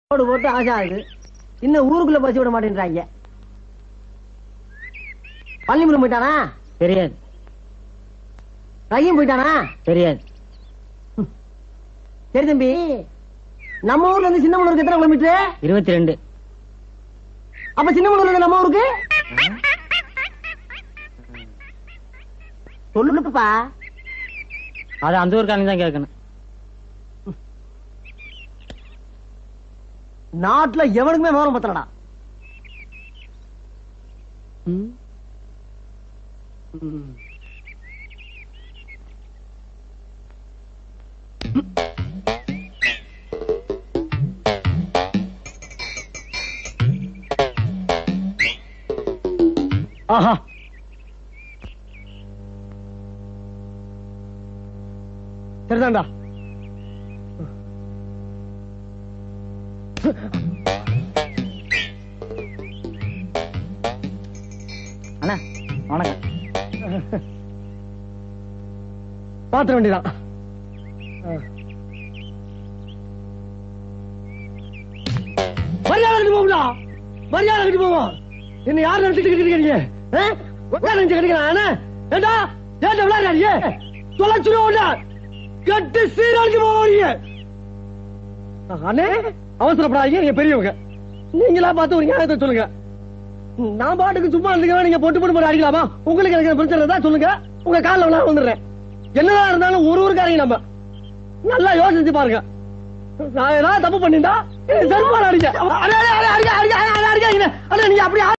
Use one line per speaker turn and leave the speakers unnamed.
போடு போட்டு ஆசை ஆகுது இன்னும் ஊருக்குள்ள பசி விட மாட்டேன்றாங்க பள்ளிமுறை போயிட்டானா
தெரியாது
ரஹீம் போயிட்டானா
தெரியாது
சரி தம்பி நம்ம ஊர்ல இருந்து சின்னமனூருக்கு எத்தனை கிலோமீட்டர்
இருபத்தி ரெண்டு
அப்ப சின்னமனூர்ல இருந்து நம்ம ஊருக்கு சொல்லுப்பா
அது அந்த ஊருக்காரங்க தான் கேட்கணும்
நாட்டுல எவனுக்குமே விவரம் பத்தலடா ம். ம். ஆஹா சரிதான்டா
அண்ணா வணக்கம்
பாத்திர வேண்டியதான் மரியாதை கட்டி போகும்டா மரியாதை கட்டி போவோம் என்ன யார் நினைச்சிட்டு இருக்கீங்க நினைச்சு கிடைக்கிறான் ஏண்டா ஏண்டா விளையாடுறீங்க தொலைச்சிருவோம்டா கட்டு சீரழிச்சு போவீங்க அண்ணே அவசரப்படாதீங்க நீங்க பெரியவங்க நீங்களா பார்த்து ஒரு நியாயத்தை சொல்லுங்க நான் பாட்டுக்கு சும்மா இருந்துக்கிறேன் நீங்க பொட்டு பொட்டு போட்டு அடிக்கலாமா உங்களுக்கு எனக்கு பிரச்சனை இருந்தா சொல்லுங்க உங்க காலில் விழா வந்துடுறேன் என்னதான் இருந்தாலும் ஒரு ஊருக்காரங்க நம்ம நல்லா யோசிச்சு பாருங்க நான் ஏதாவது தப்பு பண்ணிட்டா செருப்பால் அடிக்க அடிக்க அடிக்க அடிக்க அடிக்க அடிக்க அடிக்க அடிக்க அடிக்க நீங்க அப்படி